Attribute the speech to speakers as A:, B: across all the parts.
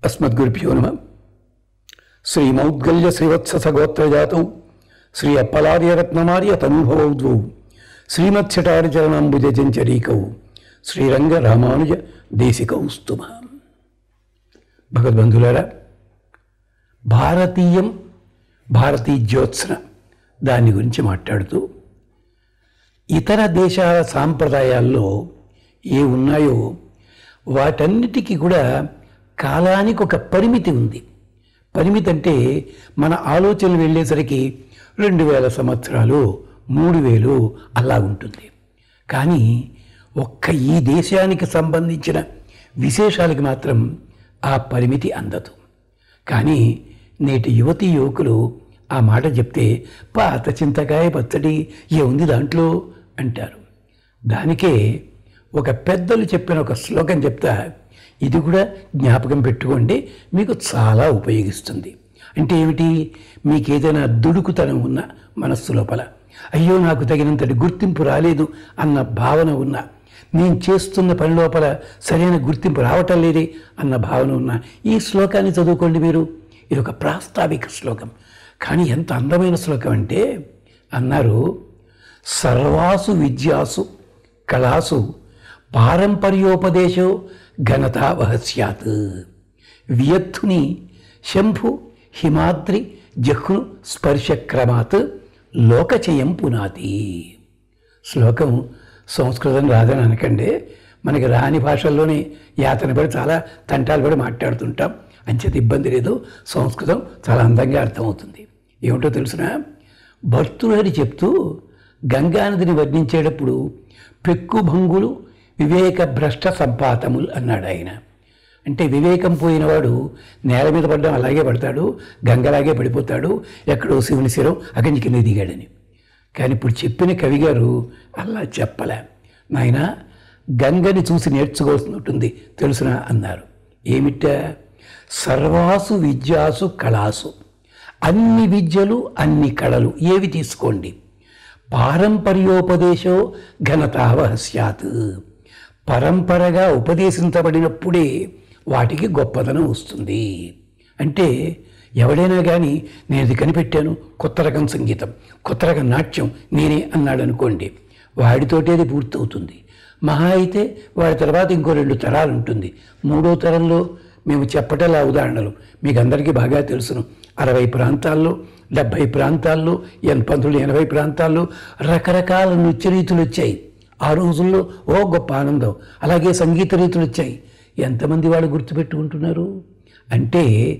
A: అస్మద్గురుభ్యో నమ శ్రీమౌద్గల్య శ్రీవత్సస గోత్రజాతౌ శ్రీ అప్పలార్యరత్నమార్య తనుభవౌ ద్వౌ శ్రీమత్సటారిచరణంబుజంచరీకౌ శ్రీరంగ రామానుజ దేశికౌ స్తుమ భగవద్బంధులారా భారతీయం భారతీ జ్యోత్స్న దాని గురించి మాట్లాడుతూ ఇతర దేశాల సాంప్రదాయాల్లో ఏ ఉన్నాయో వాటన్నిటికీ కూడా కాలానికి ఒక పరిమితి ఉంది పరిమితి అంటే మన ఆలోచనలు వెళ్ళేసరికి రెండు వేల సంవత్సరాలు మూడు వేలు అలా ఉంటుంది కానీ ఒక్క ఈ దేశానికి సంబంధించిన విశేషాలకి మాత్రం ఆ పరిమితి అందదు కానీ నేటి యువతి యువకులు ఆ మాట చెప్తే పాత చింతకాయ పచ్చడి ఏముంది దాంట్లో అంటారు దానికే ఒక పెద్దలు చెప్పిన ఒక శ్లోకం చెప్తా ఇది కూడా జ్ఞాపకం పెట్టుకోండి మీకు చాలా ఉపయోగిస్తుంది అంటే ఏమిటి మీకు ఏదైనా దుడుకుతనం ఉన్న మనస్సు లోపల అయ్యో నాకు తగినంతటి గుర్తింపు రాలేదు అన్న భావన ఉన్న నేను చేస్తున్న పని లోపల సరైన గుర్తింపు రావటం లేదే అన్న భావన ఉన్న ఈ శ్లోకాన్ని చదువుకోండి మీరు ఇది ఒక ప్రాస్తావిక శ్లోకం కానీ ఎంత అందమైన శ్లోకం అంటే అన్నారు సర్వాసు విద్యాసు కళాసు పారంపర్యోపదేశో ఘనతావహ స్యాత్ వియత్తుని శంభు హిమాద్రి జహ్ను స్పర్శక్రమాత్ లోకచయం పునాతి శ్లోకం సంస్కృతం రాదని అనకండి మనకి రాని భాషల్లోనే యాతన పడి చాలా తంటాలు పడి మాట్లాడుతుంటాం అంచేత ఇబ్బంది లేదు సంస్కృతం చాలా అందంగా అర్థమవుతుంది ఏమిటో తెలుసిన భర్తృహరి చెప్తూ గంగానదిని వర్ణించేటప్పుడు పెక్కు భంగులు వివేక భ్రష్ట సంపాతములు అన్నాడు ఆయన అంటే వివేకం పోయినవాడు నేల మీద పడ్డం అలాగే పడతాడు గంగలాగే పడిపోతాడు ఎక్కడో శివుని శిరం అక్కడి నుంచి కింద దిగాడని కానీ ఇప్పుడు చెప్పిన కవి గారు అలా చెప్పలే నాయన గంగని చూసి నేర్చుకోవాల్సినట్టుంది తెలుసునా అన్నారు ఏమిట సర్వాసు విద్యాసు కళాసు అన్ని విద్యలు అన్ని కళలు ఏవి తీసుకోండి పారంపర్యోపదేశో ఘనతావహ స్యాత్ పరంపరగా ఉపదేశించబడినప్పుడే వాటికి గొప్పదనం వస్తుంది అంటే ఎవడైనా కానీ నేను ఇది కనిపెట్టాను కొత్త రకం సంగీతం కొత్త రకం నాట్యం నేనే అన్నాడు అనుకోండి వాడితోటే అది పూర్తవుతుంది మహా అయితే వాడి తర్వాత ఇంకో రెండు తరాలు ఉంటుంది మూడో తరంలో మేము చెప్పటలా ఉదాహరణలు మీకు అందరికీ బాగా తెలుసును అరవై ప్రాంతాల్లో డెబ్భై ప్రాంతాల్లో ఎన్ పంతొమ్మిది ఎనభై ప్రాంతాల్లో రకరకాల నృత్య రీతులు వచ్చాయి ఆ రోజుల్లో ఓ గొప్ప ఆనందం అలాగే సంగీత రీతులు వచ్చాయి ఎంతమంది వాళ్ళు గుర్తుపెట్టుకుంటున్నారు అంటే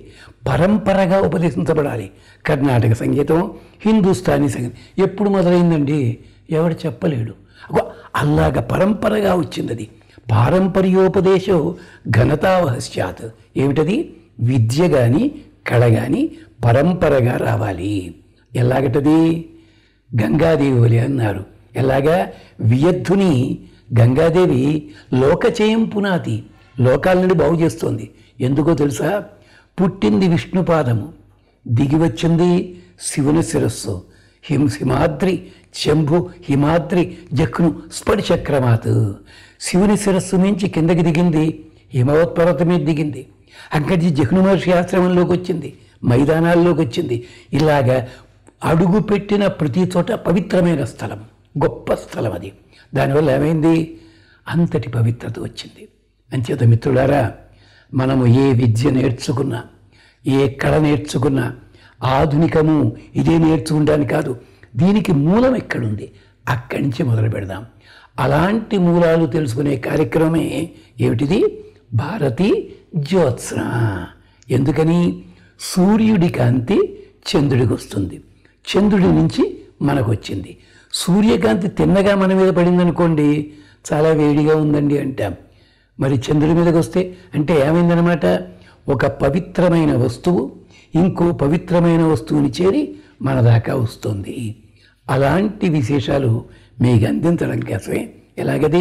A: పరంపరగా ఉపదేశించబడాలి కర్ణాటక సంగీతం హిందుస్థానీ సంగీతం ఎప్పుడు మొదలైందండి ఎవడు చెప్పలేడు అగో అలాగ పరంపరగా వచ్చింది అది పారంపర్యోపదేశం ఘనతావహస్యాత్ ఏమిటది విద్య కానీ కళ కానీ పరంపరగా రావాలి ఎలాగటది గంగాదేవి వలి అన్నారు ఎలాగా వియద్ధుని గంగాదేవి లోకచయం పునాతి లోకాల నుండి బాగు చేస్తోంది ఎందుకో తెలుసా పుట్టింది విష్ణుపాదము దిగి వచ్చింది శివుని శిరస్సు హిం హిమాద్రి శంభు హిమాద్రి జఖ్ను స్పర్శక్రమాత్ శివుని శిరస్సు నుంచి కిందకి దిగింది హిమవత్పర్వతం మీద దిగింది అక్కడి జఖ్ను మహర్షి ఆశ్రమంలోకి వచ్చింది మైదానాల్లోకి వచ్చింది ఇలాగా అడుగు పెట్టిన ప్రతి చోట పవిత్రమైన స్థలం గొప్ప స్థలం అది దానివల్ల ఏమైంది అంతటి పవిత్రత వచ్చింది అంచేత మిత్రులారా మనము ఏ విద్య నేర్చుకున్నా ఏ కళ ఏర్చుకున్నా ఆధునికము ఇదే నేర్చుకుంటానికి కాదు దీనికి మూలం ఎక్కడుంది అక్కడి నుంచి మొదలు పెడదాం అలాంటి మూలాలు తెలుసుకునే కార్యక్రమమే ఏమిటిది భారతి జ్యోత్స్న ఎందుకని సూర్యుడి కాంతి చంద్రుడికి వస్తుంది చంద్రుడి నుంచి మనకు వచ్చింది సూర్యకాంతి తిన్నగా మన మీద పడిందనుకోండి చాలా వేడిగా ఉందండి అంటాం మరి చంద్రుడి మీదకి వస్తే అంటే ఏమైందనమాట ఒక పవిత్రమైన వస్తువు ఇంకో పవిత్రమైన వస్తువుని చేరి మన దాకా వస్తుంది అలాంటి విశేషాలు మీకు అందించడం కోసమే ఎలాగది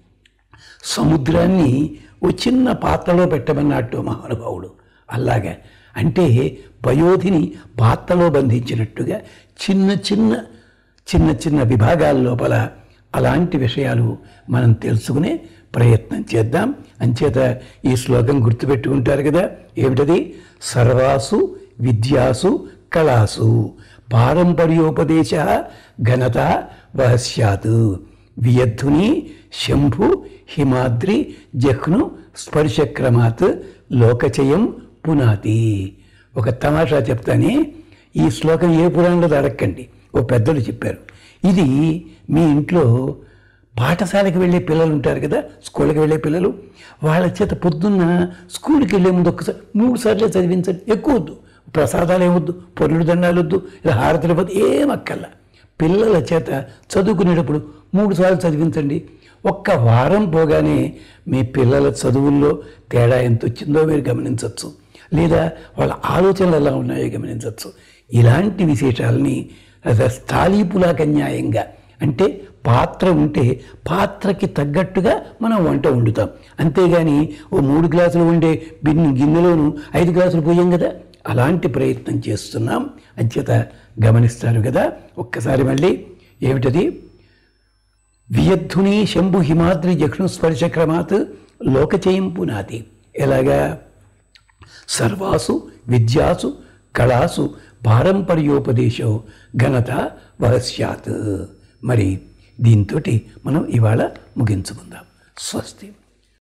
A: సముద్రాన్ని ఓ చిన్న పాత్రలో పెట్టమన్నట్టు మహానుభావుడు అలాగా అంటే పయోధిని పాత్రలో బంధించినట్టుగా చిన్న చిన్న చిన్న చిన్న విభాగాల లోపల అలాంటి విషయాలు మనం తెలుసుకునే ప్రయత్నం చేద్దాం అంచేత ఈ శ్లోకం గుర్తుపెట్టుకుంటారు కదా ఏమిటది సర్వాసు విద్యాసు కళాసు పారంపర్యోపదేశ ఘనత వహస్యాత్ వియద్ధుని శంభు హిమాద్రి జహ్ను స్పర్శక్రమాత్ లోకచయం పునాతి ఒక తమాషా చెప్తానే ఈ శ్లోకం ఏ పురాణంలో అడగండి ఓ పెద్దలు చెప్పారు ఇది మీ ఇంట్లో పాఠశాలకు వెళ్ళే పిల్లలు ఉంటారు కదా స్కూల్కి వెళ్ళే పిల్లలు వాళ్ళ చేత పొద్దున్న స్కూల్కి వెళ్ళే ముందు ఒక్కసారి మూడు సార్లే చదివించండి ఎక్కువ వద్దు ప్రసాదాలు ఏమొద్దు పొరుడు దండాలు వద్దు ఇలా హారతులు వద్దు ఏమక్కల్లా పిల్లల చేత చదువుకునేటప్పుడు మూడు సార్లు చదివించండి ఒక్క వారం పోగానే మీ పిల్లల చదువుల్లో తేడా ఎంత వచ్చిందో మీరు గమనించవచ్చు లేదా వాళ్ళ ఆలోచనలు ఎలా ఉన్నాయో గమనించవచ్చు ఇలాంటి విశేషాలని స్థాళీపులాక న్యాయంగా అంటే పాత్ర ఉంటే పాత్రకి తగ్గట్టుగా మనం వంట వండుతాం అంతేగాని ఓ మూడు గ్లాసులు ఉండే బిన్ని గిన్నెలోను ఐదు గ్లాసులు పోయాం కదా అలాంటి ప్రయత్నం చేస్తున్నాం అంచేత గమనిస్తారు కదా ఒక్కసారి మళ్ళీ ఏమిటది వియద్ధుని శంభు హిమాద్రి జఘ్ను స్పర్శ క్రమాత్ లోకచయం పునాతి ఎలాగా సర్వాసు విద్యాసు కళాసు పారంపర్యోపదేశో ఘనత వరస్యాత్ మరి దీంతో మనం ఇవాళ ముగించుకుందాం స్వస్తి